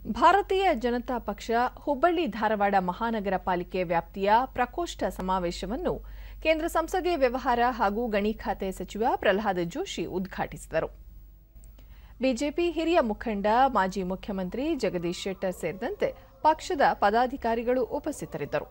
ಭಾರತೀಯ ಜನತಾ ಪಕ್ಷ ಹುಬ್ಬಳ್ಳಿ ಧಾರವಾಡ ಮಹಾನಗರ ಪಾಲಿಕೆ ವ್ಯಾಪ್ತಿಯ ಪ್ರಕೋಷ್ಠ ಸಮಾವೇಶವನ್ನು ಕೇಂದ್ರ ಸಂಸದೀಯ ವ್ಯವಹಾರ ಹಾಗೂ ಗಣಿ ಖಾತೆ ಸಚಿವ ಪ್ರಹ್ಲಾದ್ ಜೋಶಿ ಉದ್ಘಾಟಿಸಿದರು ಬಿಜೆಪಿ ಹಿರಿಯ ಮುಖಂಡ ಮಾಜಿ ಮುಖ್ಯಮಂತ್ರಿ ಜಗದೀಶ್ ಶೆಟ್ಟರ್ ಸೇರಿದಂತೆ ಪಕ್ಷದ ಪದಾಧಿಕಾರಿಗಳು ಉಪಸ್ಥಿತರಿದ್ದರು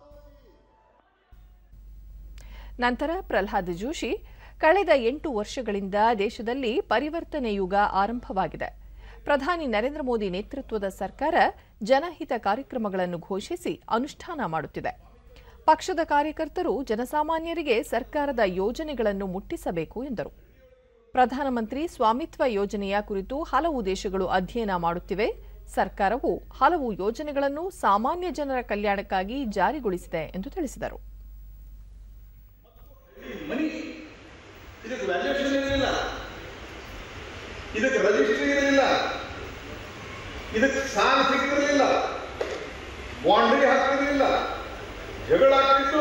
ನಂತರ ಪ್ರಹ್ಲಾದ್ ಜೋಶಿ ಕಳೆದ ಎಂಟು ವರ್ಷಗಳಿಂದ ದೇಶದಲ್ಲಿ ಪರಿವರ್ತನೆ ಯುಗ ಆರಂಭವಾಗಿದೆ ಪ್ರಧಾನಿ ನರೇಂದ್ರ ಮೋದಿ ನೇತೃತ್ವದ ಸರ್ಕಾರ ಜನಹಿತ ಕಾರ್ಯಕ್ರಮಗಳನ್ನು ಘೋಷಿಸಿ ಅನುಷ್ಠಾನ ಮಾಡುತ್ತಿದೆ ಪಕ್ಷದ ಕಾರ್ಯಕರ್ತರು ಜನಸಾಮಾನ್ಯರಿಗೆ ಸರ್ಕಾರದ ಯೋಜನೆಗಳನ್ನು ಮುಟ್ಟಿಸಬೇಕು ಎಂದರು ಪ್ರಧಾನಮಂತ್ರಿ ಸ್ವಾಮಿತ್ವ ಯೋಜನೆಯ ಕುರಿತು ಹಲವು ದೇಶಗಳು ಅಧ್ಯಯನ ಮಾಡುತ್ತಿವೆ ಸರ್ಕಾರವು ಹಲವು ಯೋಜನೆಗಳನ್ನು ಸಾಮಾನ್ಯ ಜನರ ಕಲ್ಯಾಣಕ್ಕಾಗಿ ಜಾರಿಗೊಳಿಸಿದೆ ಎಂದು ತಿಳಿಸಿದರು ಮನಿ ಇದಕ್ಕೆ ವ್ಯಾಲ್ಯೂಷನ್ ಇರಲಿಲ್ಲ ಇದಕ್ಕೆ ರಿಜಿಸ್ಟ್ರಿ ಇರಲಿಲ್ಲ ಇದಕ್ಕೆ ಸಾಲ ಸಿಗ್ತಿರಲಿಲ್ಲ ಬಾಂಡ್ರಿ ಹಾಕ್ತಿರ್ಲಿಲ್ಲ ಜಗಳ ಆಗ್ತಿತ್ತು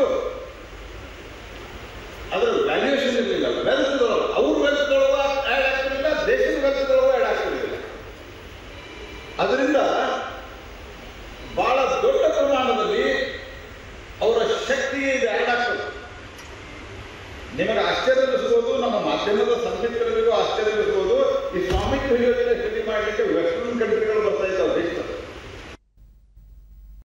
ಅದರ ವ್ಯಾಲ್ಯೂಷನ್ ಇರಲಿಲ್ಲ ವೆಲ್ತ್ ಅವ್ರ ವೆಲ್ತ್ ಆ್ಯಡ್ ಆಗ್ತಿರಲಿಲ್ಲ ದೇಶದ ವೆಲ್ತ್ ಆ್ಯಡ್ ಆಗ್ತಿರಲಿಲ್ಲ ಅದರಿಂದ ಬಹಳ ದೊಡ್ಡ ಪ್ರಮಾಣದಲ್ಲಿ ಅವರ ಶಕ್ತಿಗೆ ಇದು ಆ್ಯಡ್ ಆಗ್ತದೆ ನಿಮಗೆ ಆಶ್ಚರ್ಯವಿಸ್ಬೋದು ನಮ್ಮ ಮಾಧ್ಯಮದ ಸಂಗೀತಗಳಿಗೂ ಆಶ್ಚರ್ಯವಿಸ್ಬೋದು ಈ ಸ್ವಾಮಿತ್ವ ಯೋಜನೆ ಸ್ಥಿತಿ ಮಾಡಲಿಕ್ಕೆ ವೆಸ್ಟರ್ನ್ ಕಂಟ್ರಿಗಳು ಬರ್ತಾ